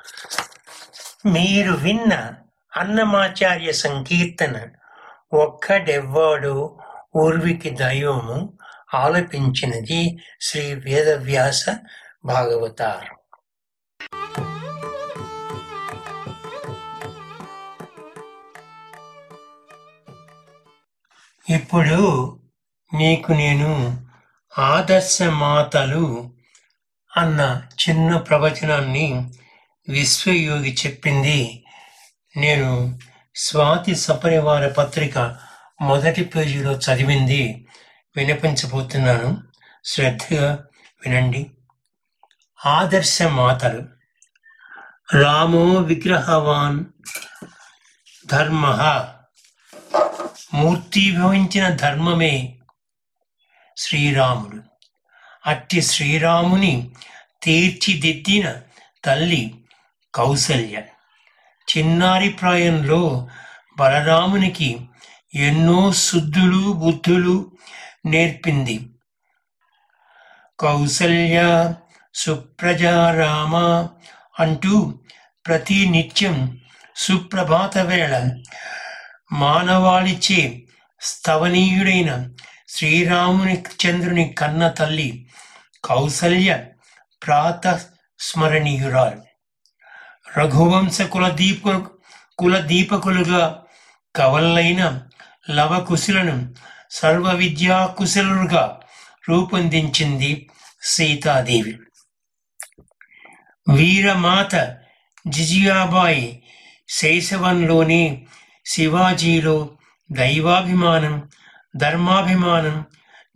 మీరు విన్న అన్నమాచార్య సంకీర్తన ఒక్కడెవ్వాడు ఊర్వికి దైవము ఆలపించినది శ్రీ వేదవ్యాస భాగవతారం ఇప్పుడు మీకు నేను ఆదర్శ మాతలు అన్న చిన్న ప్రవచనాన్ని విశ్వయోగి చెప్పింది నేను స్వాతి సపరివార పత్రిక మొదటి పేజీలో చదివింది వినిపించబోతున్నాను శ్రద్ధగా వినండి ఆదర్శ మాతలు రామో విగ్రహవాన్ ధర్మ మూర్తిభవించిన ధర్మమే శ్రీరాముడు అట్టి శ్రీరాముని తీర్చిదిద్దిన తల్లి కౌసల్య చిన్నారి ప్రాయంలో బలరామునికి ఎన్నో శుద్ధులు బుద్ధులు నేర్పింది కౌసల్య సుప్రజారామ అంటూ ప్రతి నిత్యం సుప్రభాత వేళ మానవాళిచే స్తవనీయుడైన శ్రీరాముని చంద్రుని కన్న తల్లి కౌసల్య ప్రాత స్మరణీయురాలు రఘువంశ కులదీప కులదీపకులుగా కవల్లైన లవకుశులను సర్వ విద్యా కుశలుగా రూపొందించింది సీతాదేవి వీరమాత జిజియాబాయి శైశవంలోనే శివాజీలో దైవాభిమానం ధర్మాభిమానం